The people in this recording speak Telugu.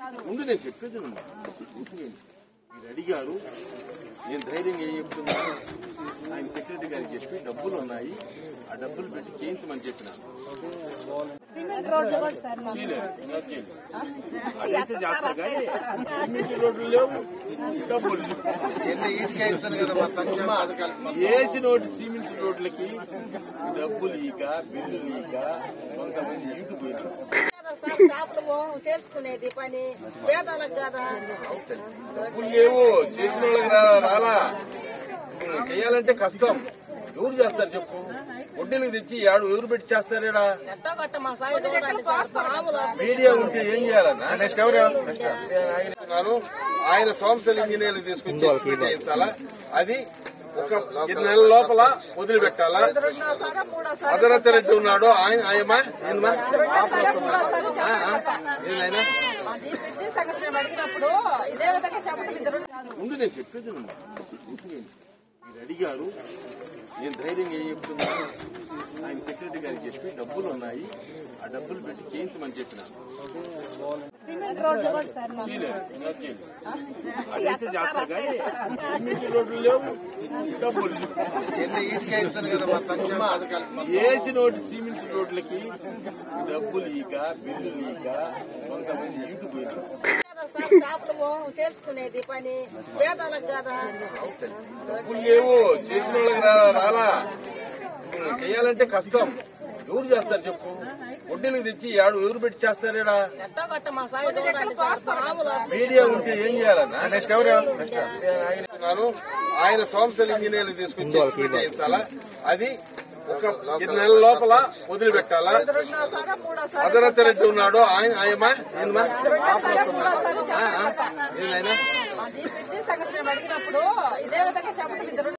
ముందు నేను చెప్పేది వినండి. మీరు అడిగారు నేను ధైర్యంగా ఏం చెప్తున్నా ఆయన సెక్రటరీ గారికి చెప్పి డబ్బులు ఉన్నాయి ఆ డబ్బులు పెట్టి చేయించమని చెప్పిన సిమెంట్ రోడ్లు కూడా సార్ మాకు. చేయలేదు. ఇంకా చేయలేదు. అదైతే చేస్తా కానీ సిమెంట్ రోడ్లు లేవు డబ్బులు లేవు. ఎన్ని ఈటికే ఇస్తారు కదా మా సంక్షేమ పథకాలు వేసిన ఒకటి సిమెంట్ రోడ్లకి డబ్బులు ఈక బిల్లులు ఈక కొంతమంది ఈటుపోయినారు కదా సార్ షాపులు పోం, చేసుకునేది పని పేదలకు కదా డబ్బులు లేవు చేసిన వాళ్ళకి రా- రాలా చేయాలంటే కష్టం ఎవరు చేస్తారు చెప్పు వడ్డీలకు తెచ్చి ఆడు ఎవరు పెట్టి చేస్తారేడా ఎట్టో గట్ట మా సాయి చూడండి సార్, మామూలు మీడియా ఉంటే ఏం చేయాలన్నా నెక్స్ట్ ఎవరు నెక్స్ట్ నేను ఆయన ఉన్నాను. ఆయన సోమశల్ ఇంజనీర్లు తీసుకొచ్చి ఎస్టిమేట్ చేయించాలా అది ఒక ఇరవై నెలల లోపల వదిలిపెట్టాలా రెండోసారి మూడోసారి అదరత్త రెడ్డి ఉన్నాడు ఆయన ఆయమా ఏందమ్మా రెండోసారి మూడోసారి ఆ, ఆ, ఏందైనా అది బ్రిడ్జి సెక్రటరీ అడిగినప్పుడు ఇదే విధంగా చెప్పడం ఇద్దరు ముందు నేను చెప్పేది వినండి. మీరు అడిగారు నేను ధైర్యంగా ఏం చెప్తున్నా ఆయన సెక్రటరీ గారికి చెప్పి డబ్బులు ఉన్నాయి ఆ డబ్బులు పెట్టి చేయించమని చెప్పిన సిమెంట్ రోడ్లు కూడా సార్ మాకు. చేయలేదు. ఇంకా చేయలేదు. అదైతే చేస్తా కానీ సిమెంట్ రోడ్లు లేవు డబ్బులు లేవు. ఎన్ని ఈటికే ఇస్తారు కదా మా సంక్షేమ పథకాలు వేసిన ఒకటి సిమెంట్ రోడ్లకి డబ్బులు ఈక బిల్లులు ఈక కొంతమంది ఈటుపోయినారు కదా సార్ షాపులు పోం, చేసుకునేది పని పేదలకు కదా డబ్బులు లేవు చేసిన వాళ్ళకి రా- రాలా చేయాలంటే కష్టం ఎవరు చేస్తారు చెప్పు వడ్డీలకు తెచ్చి ఆడు ఎవరు పెట్టి చేస్తారేడా ఎట్టో గట్ట మా సాయి చూడండి సార్, మామూలు మీడియా ఉంటే ఏం చేయాలన్నా నెక్స్ట్ ఎవరు నెక్స్ట్ నేను ఆయన ఉన్నాను. ఆయన సోమశల్ ఇంజనీర్లు తీసుకొచ్చి ఎస్టిమేట్ చేయించాలా అది ఒక ఇరవై నెలల లోపల వదిలిపెట్టాలా రెండోసారి మూడోసారి అదరత్త రెడ్డి ఉన్నాడు ఆయన ఆయమా ఏందమ్మా రెండోసారి మూడోసారి ఆ, ఆ, ఏందైనా అది బ్రిడ్జి సెక్రటరీ అడిగినప్పుడు ఇదే విధంగా చెప్పడం ఇద్దరు